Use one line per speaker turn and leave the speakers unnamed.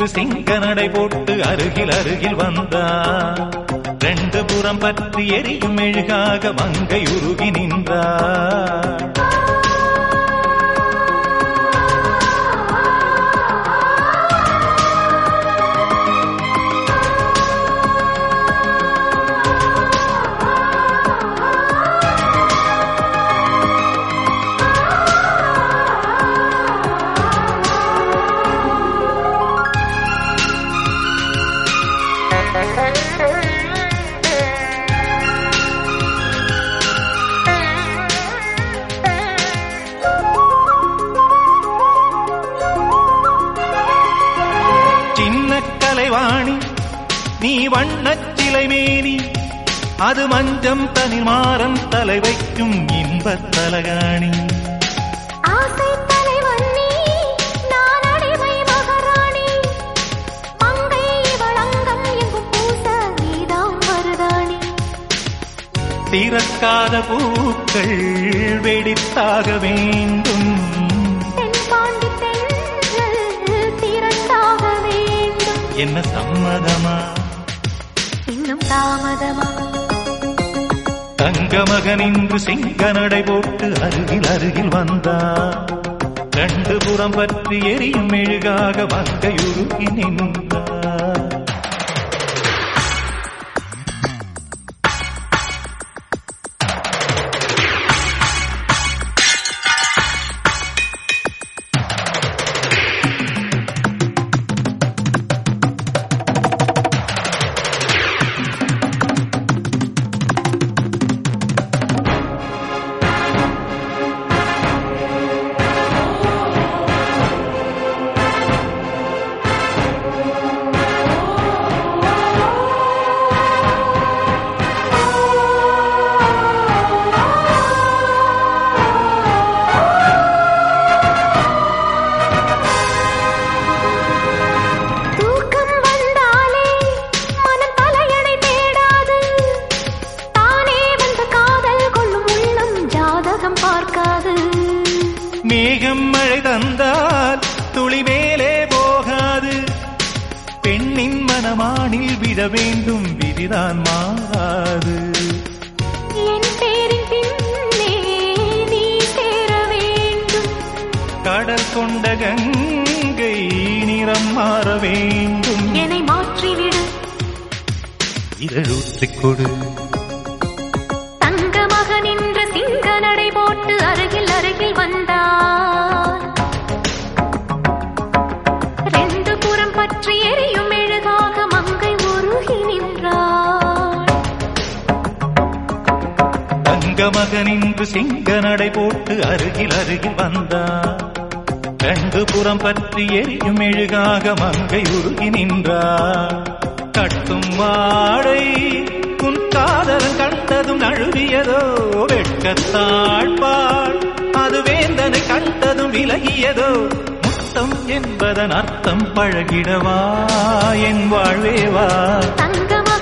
நின்று சிங்க நடை போட்டு அருகில் அருகில் வந்தார் ரெண்டு புறம் பற்றி எரியும் மெழுகாக மங்கை உருகி நின்றார் சின்ன கலைவாணி நீ வண்ணச் சிலை மேனி அது மஞ்சம் தனில் மாறன் தலை வைக்கும் இன்பத் தலகாணி
ஆசை தலைவன் நீ நான் அடிமை மகாராணி மங்கை இவள் அங்கம் எங்கும் பூச நீதாம் மருதாணி
திறக்காத பூக்கள் வெடித்தாக வேண்டும்
தென்பாண்டி தென்றல் திரண்டாக வேண்டும்
என்ன சம்மதமா
இன்னும் தாமதமா
தங்க மகன் இன்று சிங்க நடை போட்டு அருகில் அருகில் வந்தார் ரெண்டு புறம் பற்றி எரியும் மெழுகாக மங்கையுருகி நின்றார்
தூக்கம் வந்தாலே மனம் தலையணை தேடாது தானே வந்த காதல் கொள்ளும் உள்ளம் ஜாதகம் பார்க்காது
மேகம் மழை தந்தால் துளி மேலே போகாது பெண்ணின் மனமானில் விட வேண்டும் விதிதான் மாறாது
என் பேரின் பின்னே நீ சேர வேண்டும்
கடல் கொண்ட கங்கை நிறம் மாற வேண்டும்
என்னை மாற்றிவிடு
இதழூற்றிக் கொடு
தங்க மகன் என்ற சிங்க நடை போட்டு அருகில் அருகில் வந்தார் ரெண்டு புறம் பற்றி எரியும் மெழுகாக மங்கை உருகி நின்றாள்
தங்க மகன் இன்று சிங்க நடை போட்டு அருகில் அருகில் வந்தார் ரெண்டு புறம் பற்றி எரியும் மெழுகாக மங்கை உருகி நின்றார் கட்டும் வாடை உன் காதலன் கண்டதும் நழுவியதோ வெட்கத்தாழ்பாள் அது வேந்தனை கண்டதும் விலகியதோ முத்தம் என்பதன் அர்த்தம் பழகிடவா என் வாழ்வேவா
தங்க